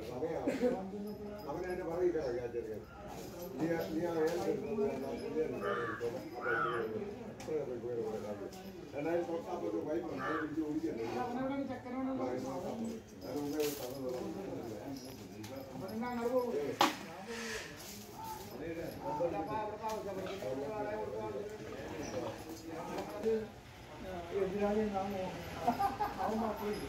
സമയം അവൻ എന്നെ പറയില്ല ചെറിയ നീ നീ ആ രണ്ടായിരത്തി പത്താമ്പത് വൈഫ് വിളിച്ച് ഓടിക്കല്ലേ എതിരാളി നാം അവൻ മാത്രമേ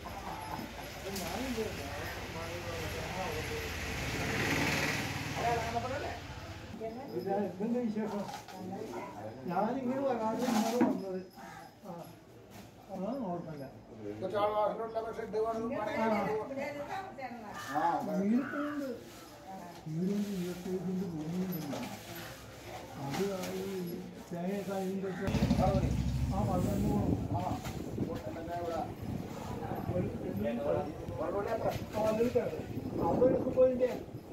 എന്തെങ്കിലും വിശേഷം ഞാനിങ്ങനെ വരാതെ ഇന്നലെ വന്നത് ആ അതാണ് ഓർമ്മല്ല വീടുണ്ട് വീടുണ്ട് ഇരുപത്തേഴിൻ്റെ ഭൂമിയുണ്ട് അത് ഈ തേങ്ങയൊക്കെ അതിൻ്റെ ഒക്കെ ആ പന്ത്രണ്ട് അവിടെ പോയിന്റെ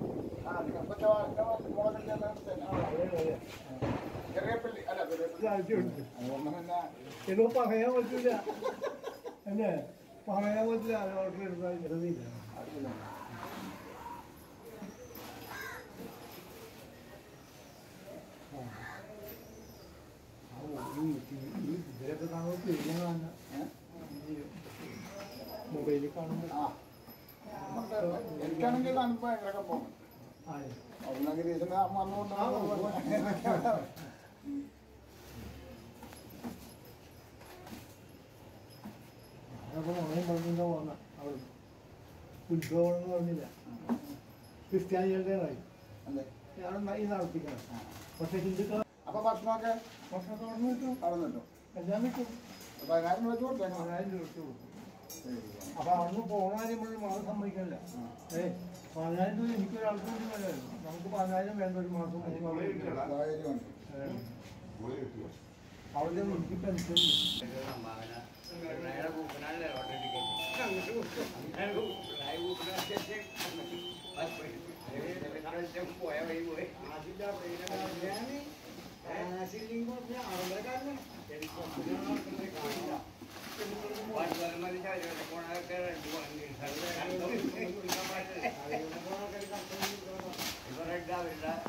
ഇതായിട്ടുണ്ട് ചിലപ്പോ പറയാൻ പറ്റില്ല അല്ലേ പറയാൻ പറ്റില്ല ഓർഡർ എടുത്താൽ ചെറുതില്ല ഇതിലൊക്കെ നമ്മൾ ചെയ്യുന്നതാണ് മൊബൈലിൽ കാണുമ്പോൾ എനിക്കാണെങ്കിൽ അനുഭവം എങ്ങനെയൊക്കെ പോകും ആയി ഒന്നെങ്കിൽ വന്നുകൊണ്ട് അതൊക്കെ മോനെ പറഞ്ഞിട്ട് പോന്ന അവിടെ ഉത്സവം എന്ന് പറഞ്ഞില്ല ക്രിസ്ത്യാനികളുടെ അല്ലേ ഞാൻ ഈ നടത്തിക്കണം പക്ഷെ ഹിന്ദുക്കൾ അപ്പൊ ഭക്ഷണമൊക്കെ ഭക്ഷണം തുറന്നു കിട്ടും അവിടെ നിന്നു എല്ലാം കിട്ടും പതിനായിരം വെച്ച് കൊടുത്തേക്കണം പതിനായിരം രൂപ വെച്ച് കൊടുക്കും അപ്പൊ അവിടുന്ന് പോണാലും നമ്മൾ മാസം സമ്മതിക്കല്ല ഏ പതിനായിരം രൂപ എനിക്കൊരാൾക്ക് വേണ്ടി വരായിരുന്നു നമുക്ക് പതിനായിരം വേണ്ട ഒരു മാസം ധൈര്യമുണ്ട് ഏ. അവിടെ എനിക്ക് പെൻഷൻ ഇവരുടെ